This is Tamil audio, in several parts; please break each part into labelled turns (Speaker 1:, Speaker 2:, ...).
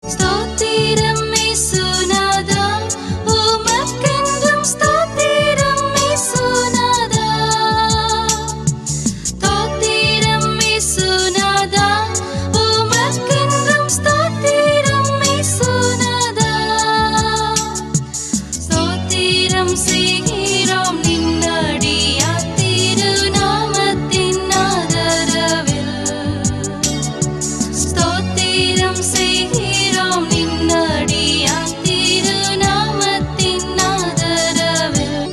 Speaker 1: ஸ்தோத்திரம் இயேசுநாதா உமக்கென்றும் ஸ்தோத்திரம் இயேசுநாதா ஸ்தோத்திரம் இயேசுநாதா உமக்கென்றும் ஸ்தோத்திரம் இயேசுநாதா ஸ்தோத்திரம் செய்கிறோம் நின்னடியா திருநாமத்தின் ஆதரவில் ஸ்தோத்திரம் செய்கிறோம் நின்னடியா திருநாமத்தின் ஆதரவில்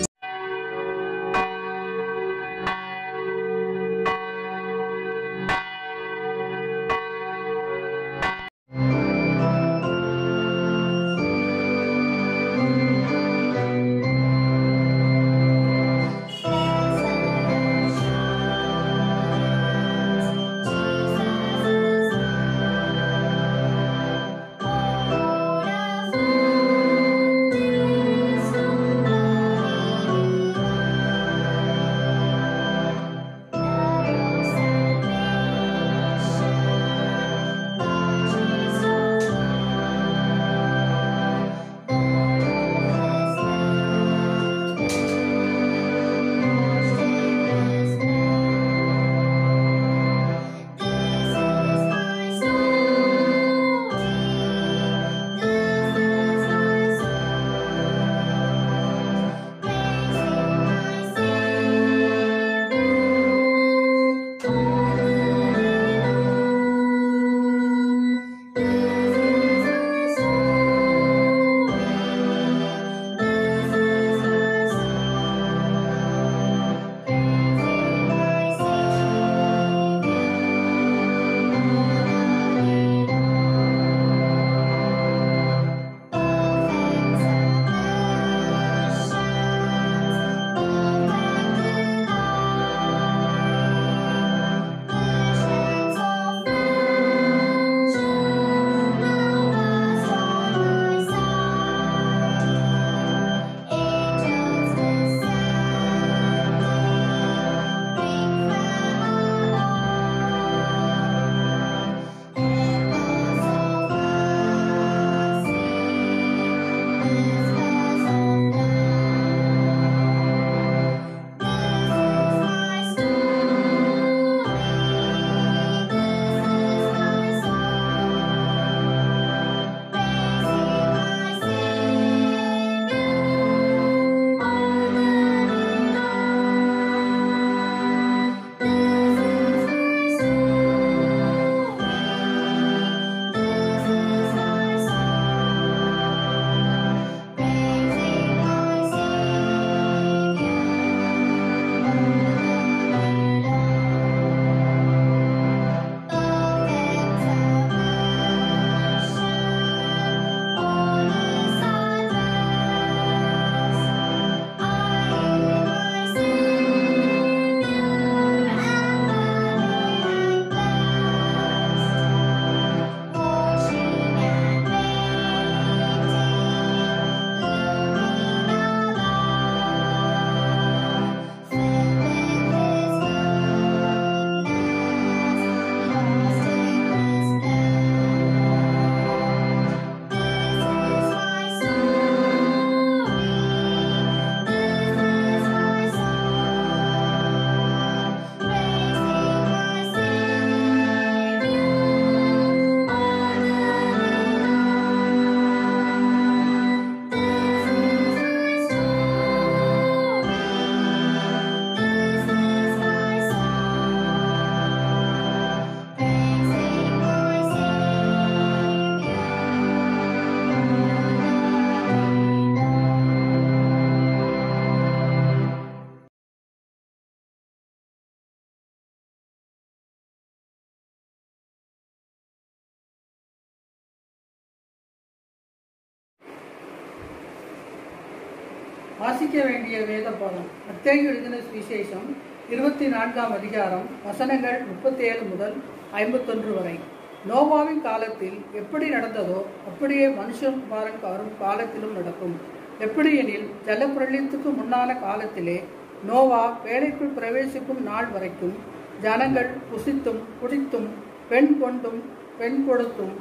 Speaker 2: வாசிக்க வேண்டிய வேத பாடம் மத்தேயு எழுதின சுவிசேஷம் இருபத்தி நான்காம் அதிகாரம் வசனங்கள் முப்பத்தி ஏழு முதல் ஐம்பத்தொன்று வரை நோவாவின் காலத்தில் எப்படி நடந்ததோ அப்படியே மனுஷன் குமாரன் வரும் காலத்திலும் நடக்கும் எப்படியெனில் ஜலப்பிரளயத்துக்கு முன்னான காலத்திலே நோவா வேலைக்குள் பிரவேசிக்கும் நாள் வரைக்கும் ஜனங்கள் புசித்தும் குடித்தும் பெண் கொண்டும் பெண் கொடுத்தும்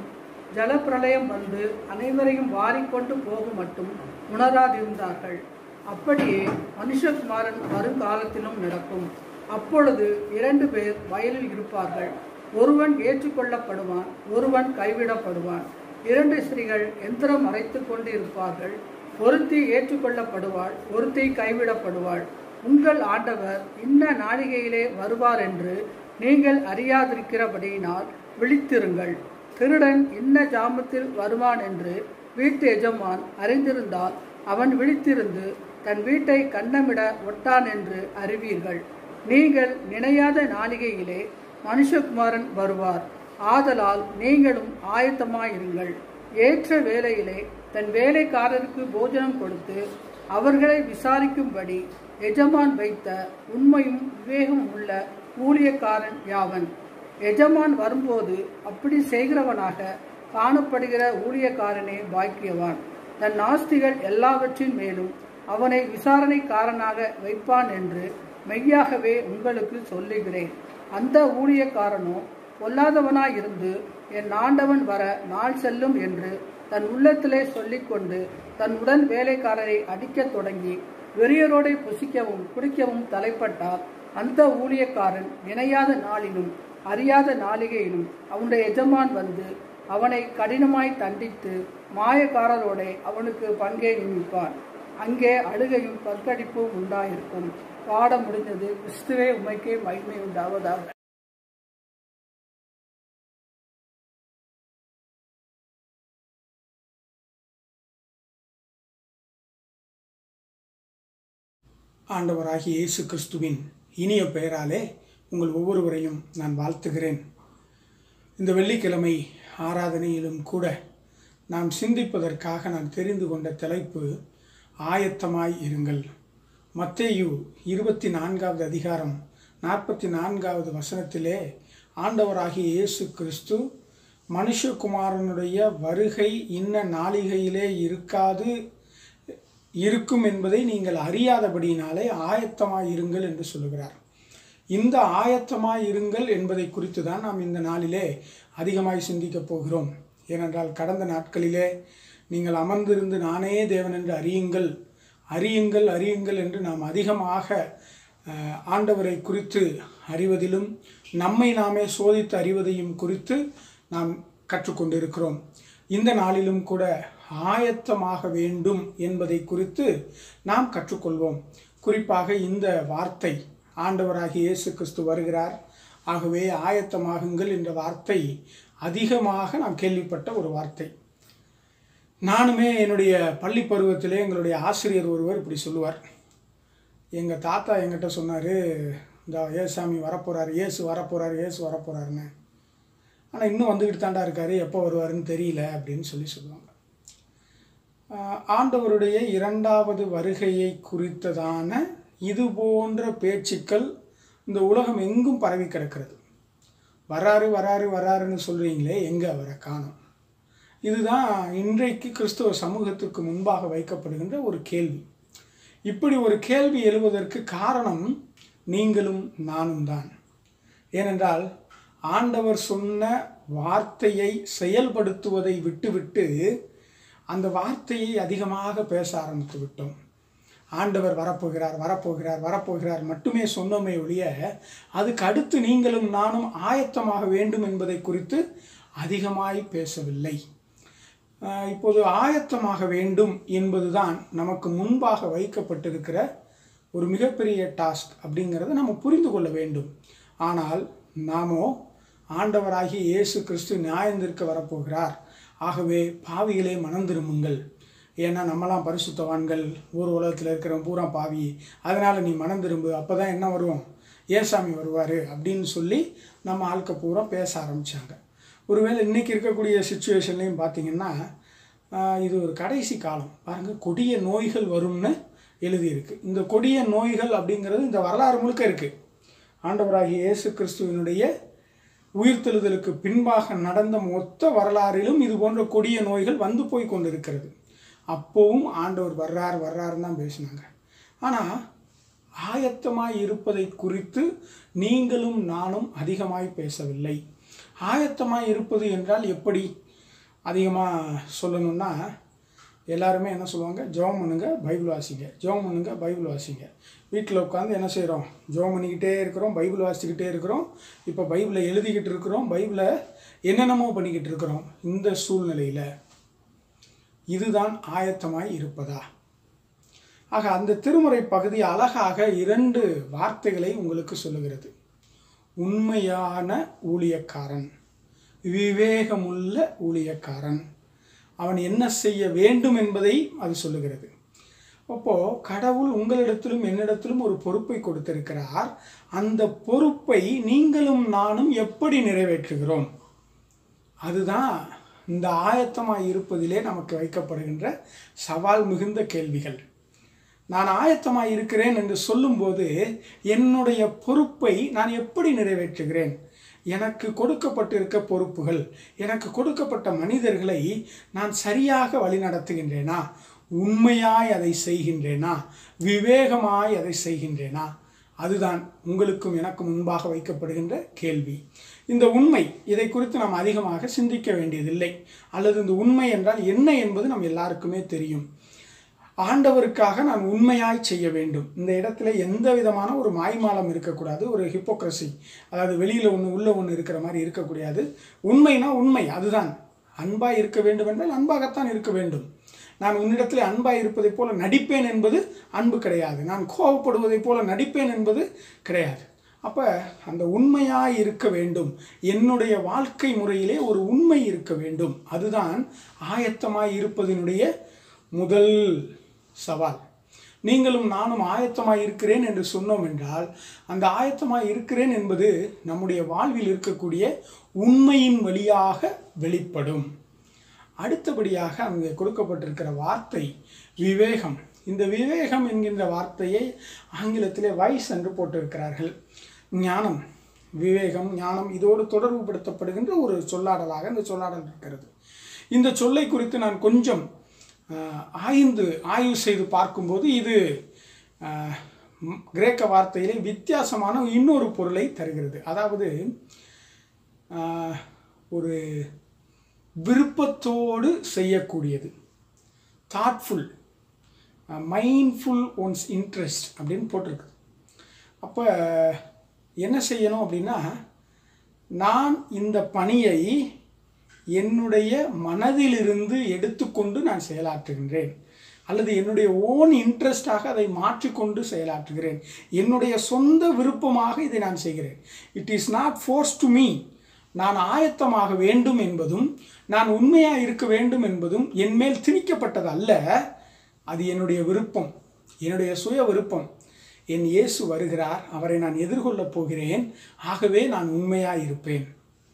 Speaker 2: ஜலப்பிரளயம் வந்து அனைவரையும் வாரிக்கொண்டு போகும் மட்டும் உணராதிருந்தார்கள் அப்படியே மனுஷகுமாரன் வருங்காலத்திலும் நடக்கும் அப்பொழுது இரண்டு பேர் வயலில் இருப்பார்கள் ஒருவன் ஏற்றுக்கொள்ளப்படுவான் ஒருவன் கைவிடப்படுவான் இரண்டு ஸ்திரீகள் எந்திரம் அரைத்துக் கொண்டு இருப்பார்கள் ஒருத்தி ஏற்றுக்கொள்ளப்படுவாள் ஒருத்தி கைவிடப்படுவாள் உங்கள் ஆண்டவர் இன்ன நாழிகையிலே வருவார் என்று நீங்கள் அறியாதிருக்கிறபடியினால் விழித்திருங்கள் திருடன் இன்ன ஜாமத்தில் வருவான் என்று வீட்டு எஜமான் அறிந்திருந்தால் அவன் விழித்திருந்து தன் வீட்டை கண்ணமிட ஒட்டான் என்று அறிவீர்கள் நீங்கள் நினையாத நாளிகையிலே மனுஷகுமாரன் வருவார் ஆதலால் நீங்களும் ஆயத்தமாயிருங்கள் ஏற்ற வேளையிலே தன் வேலைக்காரருக்கு போஜனம் கொடுத்து அவர்களை விசாரிக்கும்படி எஜமான் வைத்த உண்மையும் விவேகம் உள்ள ஊழியக்காரன் யாவன் எஜமான் வரும்போது அப்படி செய்கிறவனாக காணப்படுகிற ஊழியக்காரனே பாக்கியவான் தன் ஆஸ்திகள் எல்லாவற்றின் மேலும் அவனை விசாரணைக்காரனாக வைப்பான் என்று மெய்யாகவே உங்களுக்கு சொல்லுகிறேன் அந்த ஊழியக்காரனோ பொல்லாதவனாயிருந்து என் ஆண்டவன் வர நாள் செல்லும் என்று தன் உள்ளத்திலே சொல்லிக்கொண்டு தன் உடன் வேலைக்காரரை அடிக்கத் தொடங்கி வெறியரோடை புசிக்கவும் குடிக்கவும் தலைப்பட்டால் அந்த ஊழியக்காரன் நினையாத நாளிலும் அறியாத நாளிகையிலும் அவனுடைய எஜமான் வந்து அவனை கடினமாய் தண்டித்து மாயக்காரரோட அவனுக்கு பங்கை நியமிப்பான் அங்கே அழுகையும் பற்கடிப்பும் உண்டாயிருக்கும் பாடம் முடிந்தது கிறிஸ்துவே உமைக்கே மகிமை உண்டாவதாக
Speaker 3: ஆண்டவராகிய இயேசு கிறிஸ்துவின் இனிய பெயராலே உங்கள் ஒவ்வொருவரையும் நான் வாழ்த்துகிறேன் இந்த வெள்ளிக்கிழமை ஆராதனையிலும் கூட நாம் சிந்திப்பதற்காக நான் தெரிந்து கொண்ட தலைப்பு ஆயத்தமாய் இருங்கள் மத்தேயு இருபத்தி நான்காவது அதிகாரம் நாற்பத்தி நான்காவது வசனத்திலே ஆண்டவராகிய இயேசு கிறிஸ்து மனுஷகுமாரனுடைய வருகை இன்ன நாளிகையிலே இருக்காது இருக்கும் என்பதை நீங்கள் அறியாதபடியினாலே ஆயத்தமாய் இருங்கள் என்று சொல்லுகிறார் இந்த ஆயத்தமாய் இருங்கள் என்பதை குறித்து தான் நாம் இந்த நாளிலே அதிகமாய் சிந்திக்கப் போகிறோம் ஏனென்றால் கடந்த நாட்களிலே நீங்கள் அமர்ந்திருந்து நானே தேவன் என்று அறியுங்கள் அறியுங்கள் அறியுங்கள் என்று நாம் அதிகமாக அஹ், ஆண்டவரை குறித்து அறிவதிலும் நம்மை நாமே சோதித்து அறிவதையும் குறித்து நாம் கற்றுக்கொண்டிருக்கிறோம் இந்த நாளிலும் கூட ஆயத்தமாக வேண்டும் என்பதை குறித்து நாம் கற்றுக்கொள்வோம் குறிப்பாக இந்த வார்த்தை ஆண்டவராகிய இயேசு கிறிஸ்து வருகிறார் ஆகவே ஆயத்தமாகுங்கள் என்ற வார்த்தை அதிகமாக நாம் கேள்விப்பட்ட ஒரு வார்த்தை நானுமே என்னுடைய பள்ளி பருவத்திலே எங்களுடைய ஆசிரியர் ஒருவர் இப்படி சொல்லுவார் எங்கள் தாத்தா எங்கிட்ட சொன்னார் இந்த ஏசாமி வரப்போகிறார் இயேசு வரப்போகிறார் இயேசு வரப்போகிறாருன்னு ஆனால் இன்னும் வந்துக்கிட்டு தாண்டா இருக்காரு எப்போ வருவாருன்னு தெரியல அப்படின்னு சொல்லி சொல்லுவாங்க ஆஹ் ஆண்டவருடைய இரண்டாவது வருகையை குறித்ததான இது போன்ற பேச்சுக்கள் இந்த உலகம் எங்கும் பரவி கிடக்கிறது வராரு வராரு வராருன்னு சொல்கிறீங்களே எங்கே அவரை காணோம் இதுதான் இன்றைக்கு கிறிஸ்துவ சமூகத்துக்கு முன்பாக வைக்கப்படுகின்ற ஒரு கேள்வி இப்படி ஒரு கேள்வி எழுவதற்கு காரணம் நீங்களும் நானும் தான் ஏனென்றால் ஆண்டவர் சொன்ன வார்த்தையை செயல்படுத்துவதை விட்டுவிட்டு அந்த வார்த்தையை அதிகமாக பேச ஆரம்பித்து விட்டோம் ஆண்டவர் வரப்போகிறார் வரப்போகிறார் வரப்போகிறார் மட்டுமே சொன்னோமே ஒழிய அதுக்கு அடுத்து நீங்களும் நானும் ஆயத்தமாக வேண்டும் என்பதை குறித்து அதிகமாய் பேசவில்லை ஆஹ் இப்போது ஆயத்தமாக வேண்டும் என்பதுதான் நமக்கு முன்பாக வைக்கப்பட்டிருக்கிற ஒரு மிகப்பெரிய டாஸ்க் அப்படிங்கிறத நம்ம புரிந்து கொள்ள வேண்டும் ஆனால் நாமோ ஆண்டவராகிய இயேசு கிறிஸ்து நியாயந்திருக்க வரப்போகிறார் ஆகவே பாவிகளே மனம் திரும்புங்கள் ஏன்னா நம்மலாம் பரிசுத்தவான்கள் ஊர் உலகத்தில் இருக்கிறவன் பூரா பாவி அதனால் நீ மனம் திரும்பு அப்போ தான் என்ன வருவோம் ஏசாமி வருவார் அப்படின்னு சொல்லி நம்ம ஆட்க பூரா பேச ஆரம்பித்தாங்க ஒருவேளை இன்றைக்கி இருக்கக்கூடிய சுச்சுவேஷன்லையும் பார்த்தீங்கன்னா ஆஹ், இது ஒரு கடைசி காலம் பாருங்கள் கொடிய நோய்கள் வரும்னு எழுதியிருக்கு இந்த கொடிய நோய்கள் அப்படிங்கிறது இந்த வரலாறு முழுக்க இருக்குது ஆண்டவராகிய இயேசு கிறிஸ்துவினுடைய உயிர்த்தெழுதலுக்கு பின்பாக நடந்த மொத்த வரலாறிலும் இது போன்ற கொடிய நோய்கள் வந்து போய் கொண்டிருக்கிறது அப்போவும் ஆண்டவர் வர்றார் வர்றாருன்னு தான் பேசினாங்க ஆனால் ஆயத்தமாய் இருப்பதை குறித்து நீங்களும் நானும் அதிகமாய் பேசவில்லை ஆயத்தமாய் இருப்பது என்றால் எப்படி அதிகமாக சொல்லணும்னா எல்லாருமே என்ன சொல்லுவாங்க ஜெபம் பண்ணுங்க பைபிள் வாசிங்க ஜெபம் பண்ணுங்க பைபிள் வாசிங்க வீட்டில் உட்காந்து என்ன செய்கிறோம் ஜெபம் பண்ணிக்கிட்டே இருக்கிறோம் பைபிள் வாசிச்சுக்கிட்டே இருக்கிறோம் இப்போ பைபிளை எழுதிக்கிட்டு இருக்கிறோம் பைபிளை என்னென்னமோ பண்ணிக்கிட்டு இருக்கிறோம் இந்த சூழ்நிலையில் இதுதான் ஆயத்தமாய் இருப்பதா ஆக அந்த திருமுறை பகுதி அழகாக இரண்டு வார்த்தைகளை உங்களுக்கு சொல்லுகிறது உண்மையான ஊழியக்காரன் விவேகமுள்ள ஊழியக்காரன் அவன் என்ன செய்ய வேண்டும் என்பதை அது சொல்லுகிறது அப்போ கடவுள் உங்களிடத்திலும் என்னிடத்திலும் ஒரு பொறுப்பை கொடுத்திருக்கிறார் அந்த பொறுப்பை நீங்களும் நானும் எப்படி நிறைவேற்றுகிறோம் அதுதான் இந்த ஆயத்தமாய் இருப்பதிலே நமக்கு வைக்கப்படுகின்ற சவால் மிகுந்த கேள்விகள் நான் ஆயத்தமாய் இருக்கிறேன் என்று சொல்லும்போது என்னுடைய பொறுப்பை நான் எப்படி நிறைவேற்றுகிறேன் எனக்கு கொடுக்கப்பட்டிருக்க பொறுப்புகள் எனக்கு கொடுக்கப்பட்ட மனிதர்களை நான் சரியாக வழிநடத்துகின்றேனா உண்மையாய் அதை செய்கின்றேனா விவேகமாய் அதை செய்கின்றேனா அதுதான் உங்களுக்கும் எனக்கு முன்பாக வைக்கப்படுகின்ற கேள்வி இந்த உண்மை இதை குறித்து நாம் அதிகமாக சிந்திக்க வேண்டியதில்லை அல்லது இந்த உண்மை என்றால் என்ன என்பது நம் எல்லாருக்குமே தெரியும் ஆண்டவருக்காக நான் உண்மையாய் செய்ய வேண்டும் இந்த இடத்துல எந்த விதமான ஒரு மாய்மாலம் இருக்கக்கூடாது ஒரு ஹிப்போக்ரஸி அதாவது வெளியில் ஒன்று உள்ள ஒன்று இருக்கிற மாதிரி இருக்கக்கூடாது உண்மைனா உண்மை அதுதான் அன்பாய் இருக்க வேண்டும் என்றால் அன்பாகத்தான் இருக்க வேண்டும் நான் உன்னிடத்தில் அன்பாய் இருப்பதைப் போல நடிப்பேன் என்பது அன்பு கிடையாது நான் கோபப்படுவதைப் போல நடிப்பேன் என்பது கிடையாது அப்போ அந்த உண்மையாய் இருக்க வேண்டும் என்னுடைய வாழ்க்கை முறையிலே ஒரு உண்மை இருக்க வேண்டும் அதுதான் ஆயத்தமாய் இருப்பதனுடைய முதல் சவால் நீங்களும் நானும் ஆயத்தமாய் இருக்கிறேன் என்று சொன்னோம் என்றால் அந்த ஆயத்தமாய் இருக்கிறேன் என்பது நம்முடைய வாழ்வில் இருக்கக்கூடிய உண்மையின் வழியாக வெளிப்படும் அடுத்தபடியாக அங்கே கொடுக்கப்பட்டிருக்கிற வார்த்தை விவேகம் இந்த விவேகம் என்கின்ற வார்த்தையை ஆங்கிலத்திலே வைஸ் என்று போட்டிருக்கிறார்கள் ஞானம் விவேகம் ஞானம் இதோடு தொடர்புபடுத்தப்படுகின்ற ஒரு சொல்லாடலாக இந்த சொல்லாடல் இருக்கிறது இந்த சொல்லை குறித்து நான் கொஞ்சம் ஆஹ், ஆய்ந்து ஆய்வு செய்து பார்க்கும்போது இது ஆஹ், ம், கிரேக்க வார்த்தையிலே வித்தியாசமான இன்னொரு பொருளை தருகிறது அதாவது ஆஹ், ஒரு விருப்பத்தோடு செய்யக்கூடியது தாட்ஃபுல் மைண்ட்ஃபுல் ஒன்ஸ் இன்ட்ரெஸ்ட் அப்படின்னு போட்டிருக்கு அப்போ என்ன செய்யணும் அப்படின்னா நான் இந்த பணியை என்னுடைய மனதிலிருந்து எடுத்துக்கொண்டு நான் செயலாற்றுகின்றேன் அல்லது என்னுடைய ஓன் இன்ட்ரெஸ்டாக அதை மாற்றிக்கொண்டு செயலாற்றுகிறேன் என்னுடைய சொந்த விருப்பமாக இதை நான் செய்கிறேன் it is not force to me நான் ஆயத்தமாக வேண்டும் என்பதும் நான் உண்மையாக இருக்க வேண்டும் என்பதும் என் மேல் திணிக்கப்பட்டது அல்ல அது என்னுடைய விருப்பம் என்னுடைய சுய விருப்பம் என் இயேசு வருகிறார் அவரை நான் எதிர்கொள்ளப் போகிறேன் ஆகவே நான் உண்மையாக இருப்பேன்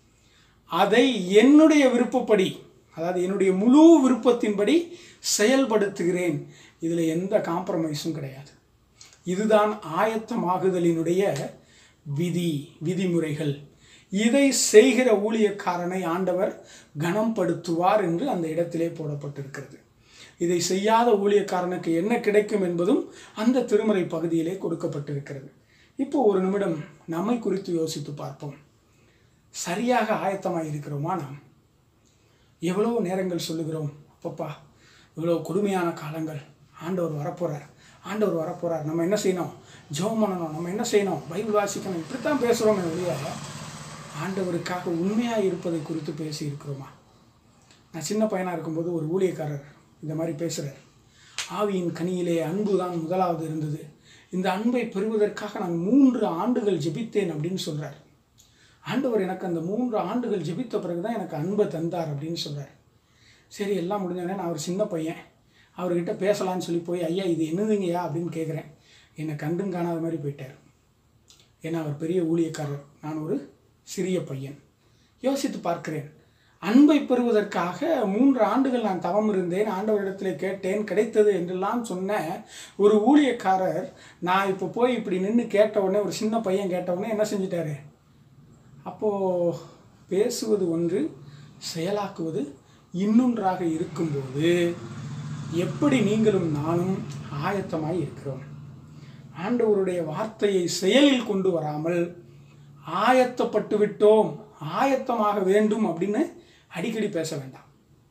Speaker 3: அதை என்னுடைய விருப்பப்படி அதாவது என்னுடைய முழு விருப்பத்தின்படி செயல்படுத்துகிறேன் இதில் எந்த காம்ப்ரமைஸும் கிடையாது இதுதான் ஆயத்தமாகுதலினுடைய விதி விதிமுறைகள் இதை செய்கிற ஊழியக்காரனை ஆண்டவர் கனம்படுத்துவார் என்று அந்த இடத்திலே போடப்பட்டிருக்கிறது இதை செய்யாத ஊழியக்காரனுக்கு என்ன கிடைக்கும் என்பதும் அந்த திருமறை பகுதியிலே கொடுக்கப்பட்டிருக்கிறது இப்போ ஒரு நிமிடம் நம்மை குறித்து யோசித்து பார்ப்போம் சரியாக ஆயத்தமாக இருக்கிறோமா நாம் எவ்வளோ நேரங்கள் சொல்லுகிறோம் அப்பப்பா இவ்வளோ கொடுமையான காலங்கள் ஆண்டவர் வரப்போகிறார் ஆண்டவர் வரப்போகிறார் நம்ம என்ன செய்யணும் ஜெபம் பண்ணணும் நம்ம என்ன செய்யணும் பைபிள் வாசிக்கணும் இப்படித்தான் பேசுகிறோமே ஒழிய ஆண்டவருக்காக உண்மையாக இருப்பதை குறித்து பேசி இருக்கிறோமா நான் சின்ன பையனாக இருக்கும்போது ஒரு ஊழியக்காரர் இந்த மாதிரி பேசுகிறார் ஆவியின் கனியிலே அன்பு தான் முதலாவது இருந்தது இந்த அன்பை பெறுவதற்காக நான் மூன்று ஆண்டுகள் ஜெபித்தேன் அப்படின்னு சொல்கிறார் ஆண்டவர் எனக்கு அந்த மூன்று ஆண்டுகள் ஜெபித்த பிறகு தான் எனக்கு அன்பை தந்தார் அப்படின்னு சொல்கிறார் சரி எல்லாம் முடிஞ்சோடனே நான் ஒரு சின்ன பையன் அவர்கிட்ட பேசலான்னு சொல்லி போய் ஐயா இது என்னதுங்கய்யா அப்படின்னு கேட்குறேன் என்னை கண்டும் காணாத மாதிரி போயிட்டார் ஏன்னா அவர் பெரிய ஊழியக்காரர் நான் ஒரு சிறிய பையன் யோசித்து பார்க்கிறேன் அன்பை பெறுவதற்காக மூன்று ஆண்டுகள் நான் தவம் இருந்தேன் ஆண்டவரிடத்தில் கேட்டேன் கிடைத்தது என்றெல்லாம் சொன்ன ஒரு ஊழியக்காரர் நான் இப்போ போய் இப்படி நின்று கேட்ட உடனே ஒரு சின்ன பையன் கேட்ட உடனே என்ன செஞ்சிட்டாரு அப்போது பேசுவது ஒன்று செயலாக்குவது இன்னொன்றாக இருக்கும்போது எப்படி நீங்களும் நானும் ஆயத்தமாய் இருக்கிறோம் ஆண்டவருடைய வார்த்தையை செயலில் கொண்டு வராமல் ஆயத்தப்பட்டு விட்டோம் ஆயத்தமாக வேண்டும் அப்படின்னு அடிக்கடி பேச வேண்டாம்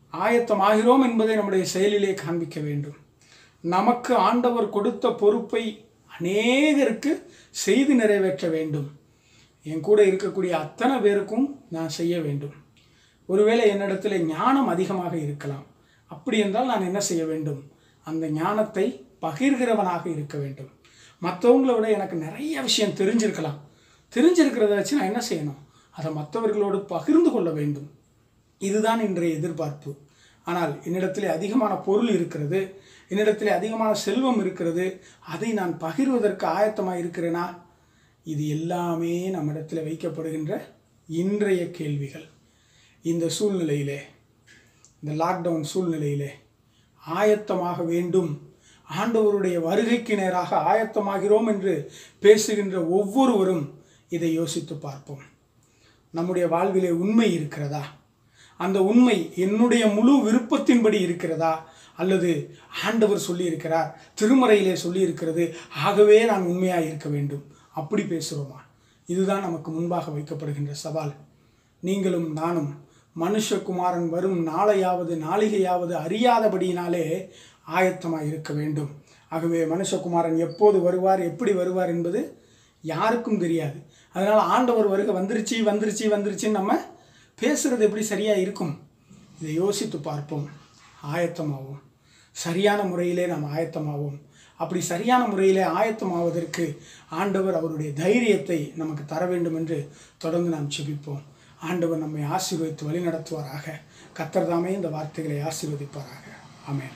Speaker 3: ஆயத்தமாகிறோம் என்பதை நம்முடைய செயலிலே காண்பிக்க வேண்டும் நமக்கு ஆண்டவர் கொடுத்த பொறுப்பை அநேகருக்கு செய்து நிறைவேற்ற வேண்டும் என் கூட இருக்கக்கூடிய அத்தனை பேருக்கும் நான் செய்ய வேண்டும் ஒருவேளை என்னிடத்தில் ஞானம் அதிகமாக இருக்கலாம் அப்படி என்றால் நான் என்ன செய்ய வேண்டும் அந்த ஞானத்தை பகிர்கிறவனாக இருக்க வேண்டும் மற்றவங்கள விட எனக்கு நிறைய விஷயம் தெரிஞ்சிருக்கலாம் தெரிஞ்சிருக்கிறத வச்சு நான் என்ன செய்யணும் அதை மற்றவர்களோடு பகிர்ந்து கொள்ள வேண்டும் இதுதான் இன்றைய எதிர்பார்ப்பு ஆனால் என்னிடத்திலே அதிகமான பொருள் இருக்கிறது என்னிடத்திலே அதிகமான செல்வம் இருக்கிறது அதை நான் பகிர்வதற்கு ஆயத்தமாக இருக்கிறேனா இது எல்லாமே நம்மிடத்தில் வைக்கப்படுகின்ற இன்றைய கேள்விகள் இந்த சூழ்நிலையிலே இந்த லாக்டவுன் சூழ்நிலையிலே ஆயத்தமாக வேண்டும் ஆண்டவருடைய வருகைக்கு நேராக ஆயத்தமாகிறோம் என்று பேசுகின்ற ஒவ்வொருவரும் இதை யோசித்து பார்ப்போம் நம்முடைய வாழ்விலே உண்மை இருக்கிறதா அந்த உண்மை என்னுடைய முழு விருப்பத்தின்படி இருக்கிறதா அல்லது ஆண்டவர் சொல்லியிருக்கிறார் திருமறையிலே சொல்லியிருக்கிறது ஆகவே நான் உண்மையாக இருக்க வேண்டும் அப்படி பேசுகிறோமா இதுதான் நமக்கு முன்பாக வைக்கப்படுகின்ற சவால் நீங்களும் நானும் மனுஷகுமாரன் வரும் நாளையாவது நாளிகையாவது அறியாதபடியினாலே ஆயத்தமாக இருக்க வேண்டும் ஆகவே மனுஷகுமாரன் எப்போது வருவார் எப்படி வருவார் என்பது யாருக்கும் தெரியாது அதனால் ஆண்டவர் வருகை வந்துருச்சு வந்துருச்சு வந்துருச்சுன்னு நம்ம பேசுகிறது எப்படி சரியாக இருக்கும் இதை யோசித்து பார்ப்போம் ஆயத்தமாவோம் சரியான முறையிலே நாம் ஆயத்தமாவோம் அப்படி சரியான முறையிலே ஆயத்தமாவதற்கு ஆண்டவர் அவருடைய தைரியத்தை நமக்கு தர வேண்டும் என்று தொடர்ந்து நாம் செபிப்போம் ஆண்டவர் நம்மை ஆசீர்வதித்து வழிநடத்துவாராக கத்தர் தாமே இந்த வார்த்தைகளை ஆசீர்வதிப்பாராக ஆமென்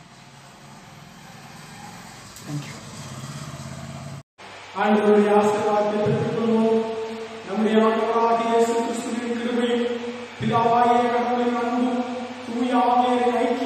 Speaker 3: தேங்க்யூ ஆண்டவருடைய ஆசீர்வாதத்தை பெற்றுக்கொள்வோம் நம்முடைய ஆண்டவராகிய இயேசு கிறிஸ்துவின் கிருபையும் பிதாவாகிய கடவுளின் அன்பும் தூய ஆவியரின் ஐக்கிய